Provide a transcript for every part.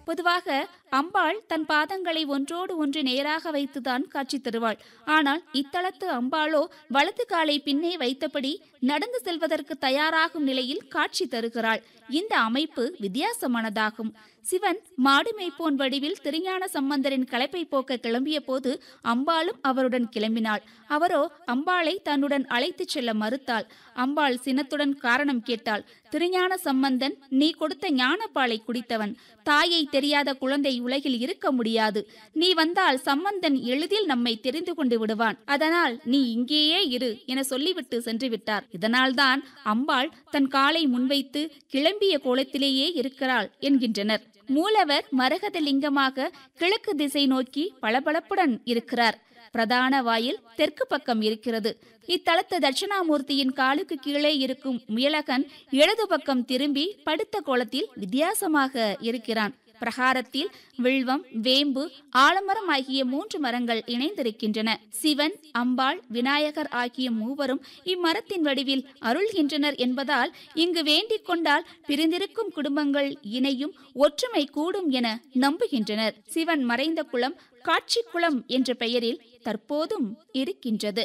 பொதுவாக அம்பாள் தன் பாதங்களை ஒன்றோடு ஒன்று நேராக வைத்துதான் காட்சி தருவாள் ஆனால் இத்தலத்து அம்பாளோ வலது காலை பின்னே வைத்தபடி நடந்து செல்வதற்கு தயாராகும் நிலையில் காட்சி தருகிறாள் இந்த அமைப்பு வித்தியாசமானதாகும் சிவன் மாடு மேய்ப்போன் வடிவில் திருஞான சம்பந்தரின் களைப்பை போக்க கிளம்பிய போது அம்பாளும் அவருடன் கிளம்பினாள் அவரோ அம்பாளை தன்னுடன் அழைத்துச் செல்ல மறுத்தாள் அம்பாள் சினத்துடன் காரணம் கேட்டாள் திருஞான சம்பந்தன் நீ கொடுத்த ஞானப்பாலை குடித்தவன் தாயை தெரியாத குழந்தை உலகில் இருக்க முடியாது நீ வந்தால் சம்பந்தன் எளிதில் நம்மை தெரிந்து கொண்டு விடுவான் அதனால் நீ இங்கேயே இரு என சொல்லிவிட்டு சென்று விட்டார் இதனால்தான் அம்பாள் தன் காலை முன்வைத்து கிளம்பிய கோலத்திலேயே இருக்கிறாள் என்கின்றனர் மூலவர் மரகத லிங்கமாக கிழக்கு திசை நோக்கி பளபளப்புடன் இருக்கிறார் பிரதான வாயில் தெற்கு பக்கம் இருக்கிறது இத்தலத்து தட்சிணாமூர்த்தியின் காலுக்கு கீழே இருக்கும் முயலகன் இடது பக்கம் திரும்பி படுத்த கோலத்தில் வித்தியாசமாக இருக்கிறான் பிரகாரத்தில் வில்வம் வேம்பு ஆலமரம் ஆகிய மூன்று மரங்கள் இணைந்திருக்கின்றன சிவன் அம்பாள் விநாயகர் ஆகிய மூவரும் இம்மரத்தின் வடிவில் அருள்கின்றனர் என்பதால் இங்கு வேண்டிக் கொண்டால் பிரிந்திருக்கும் குடும்பங்கள் இணையும் ஒற்றுமை கூடும் என நம்புகின்றனர் சிவன் மறைந்த குளம் காட்சி குளம் என்ற பெயரில் தற்போதும் இருக்கின்றது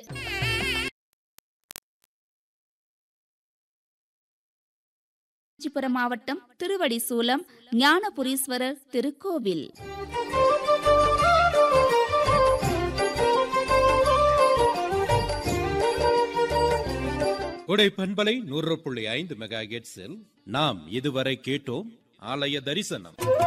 காஞ்சிபுரம் மாவட்டம் திருவடிசூலம் ஞானபுரீஸ்வரர் திருக்கோவில் கொடை பண்பலை நூறு புள்ளி ஐந்து மெகா நாம் இதுவரை கேட்டோம் ஆலய தரிசனம்